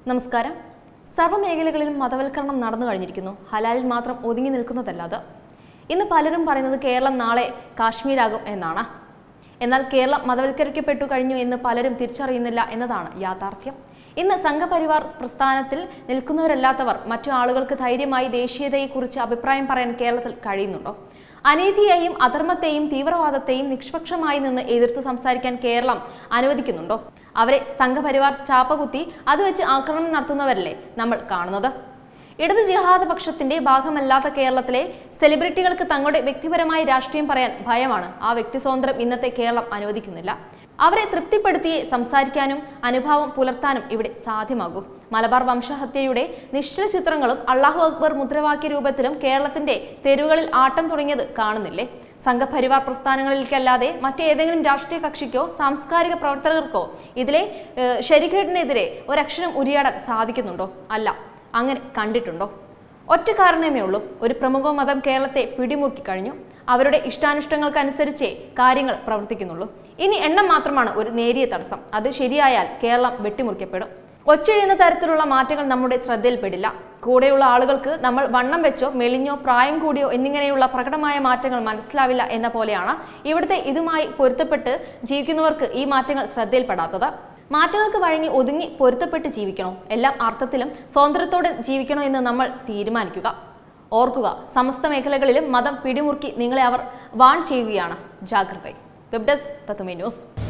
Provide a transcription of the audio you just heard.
നമസ്കാരം സർവ്വമേഖലകളിലും മതവൽക്കരണം നടന്നു കഴിഞ്ഞിരിക്കുന്നു ഹലാലിൽ മാത്രം ഒതുങ്ങി നിൽക്കുന്നതല്ല അത് ഇന്ന് പലരും പറയുന്നത് കേരളം നാളെ കാശ്മീരാകും എന്നാണ് എന്നാൽ കേരളം മതവൽക്കരിക്കപ്പെട്ടു കഴിഞ്ഞു എന്ന് പലരും തിരിച്ചറിയുന്നില്ല എന്നതാണ് യാഥാർത്ഥ്യം ഇന്ന് സംഘപരിവാർ പ്രസ്ഥാനത്തിൽ നിൽക്കുന്നവരല്ലാത്തവർ മറ്റു ആളുകൾക്ക് ധൈര്യമായി ദേശീയതയെക്കുറിച്ച് അഭിപ്രായം പറയാൻ കേരളത്തിൽ കഴിയുന്നുണ്ടോ അനീതിയെയും അധർമ്മത്തെയും തീവ്രവാദത്തെയും നിഷ്പക്ഷമായി നിന്ന് എതിർത്ത് സംസാരിക്കാൻ കേരളം അനുവദിക്കുന്നുണ്ടോ അവരെ സംഘപരിവാർ ചാപ്പകുത്തി അത് വെച്ച് ആക്രമണം നടത്തുന്നവരല്ലേ നമ്മൾ കാണുന്നത് ഇടത് ജിഹാദ പക്ഷത്തിന്റെ ഭാഗമല്ലാത്ത കേരളത്തിലെ സെലിബ്രിറ്റികൾക്ക് തങ്ങളുടെ വ്യക്തിപരമായ രാഷ്ട്രീയം പറയാൻ ഭയമാണ് ആ വ്യക്തി സ്വാതന്ത്ര്യം ഇന്നത്തെ കേരളം അനുവദിക്കുന്നില്ല അവരെ തൃപ്തിപ്പെടുത്തിയേ സംസാരിക്കാനും അനുഭാവം പുലർത്താനും ഇവിടെ സാധ്യമാകൂ മലബാർ വംശഹത്യയുടെ നിശ്ചല ചിത്രങ്ങളും അള്ളാഹു അക്ബർ മുദ്രാവാക്യ രൂപത്തിലും കേരളത്തിന്റെ തെരുവുകളിൽ ആട്ടം തുടങ്ങിയത് കാണുന്നില്ലേ സംഘപരിവാർ പ്രസ്ഥാനങ്ങളിലേക്കല്ലാതെ മറ്റേതെങ്കിലും രാഷ്ട്രീയ കക്ഷിക്കോ സാംസ്കാരിക പ്രവർത്തകർക്കോ ഇതിലെ ഏഹ്, ശരികേടിനെതിരെ ഒരക്ഷരം ഉരിയാടാൻ സാധിക്കുന്നുണ്ടോ അല്ല അങ്ങനെ കണ്ടിട്ടുണ്ടോ ഒറ്റ കാരണമേ ഉള്ളൂ ഒരു പ്രമുഖ മതം കേരളത്തെ പിടിമുറുക്കി കഴിഞ്ഞു അവരുടെ ഇഷ്ടാനിഷ്ടങ്ങൾക്കനുസരിച്ചേ കാര്യങ്ങൾ പ്രവർത്തിക്കുന്നുള്ളൂ ഇനി എണ്ണം മാത്രമാണ് ഒരു നേരിയ തടസ്സം അത് ശരിയായാൽ കേരളം വെട്ടിമുറിക്കപ്പെടും ഒച്ചഴിയുന്ന തരത്തിലുള്ള മാറ്റങ്ങൾ നമ്മുടെ ശ്രദ്ധയിൽപ്പെടില്ല കൂടെയുള്ള ആളുകൾക്ക് നമ്മൾ വണ്ണം വെച്ചോ മെലിഞ്ഞോ പ്രായം കൂടിയോ എന്നിങ്ങനെയുള്ള പ്രകടമായ മാറ്റങ്ങൾ മനസ്സിലാവില്ല എന്ന പോലെയാണ് ഇവിടുത്തെ ഇതുമായി പൊരുത്തപ്പെട്ട് ജീവിക്കുന്നവർക്ക് ഈ മാറ്റങ്ങൾ ശ്രദ്ധയിൽപ്പെടാത്തത് മാറ്റങ്ങൾക്ക് വഴങ്ങി ഒതുങ്ങി പൊരുത്തപ്പെട്ട് ജീവിക്കണോ എല്ലാം അർത്ഥത്തിലും സ്വാതന്ത്ര്യത്തോടെ ജീവിക്കണോ എന്ന് നമ്മൾ തീരുമാനിക്കുക ഓർക്കുക സമസ്ത മേഖലകളിലും മതം പിടിമുറുക്കി നിങ്ങളെ അവർ വാൺ ചെയ്യുകയാണ് ജാഗ്രത വെബ് ഡെസ്ക് തത്തുമേ ന്യൂസ്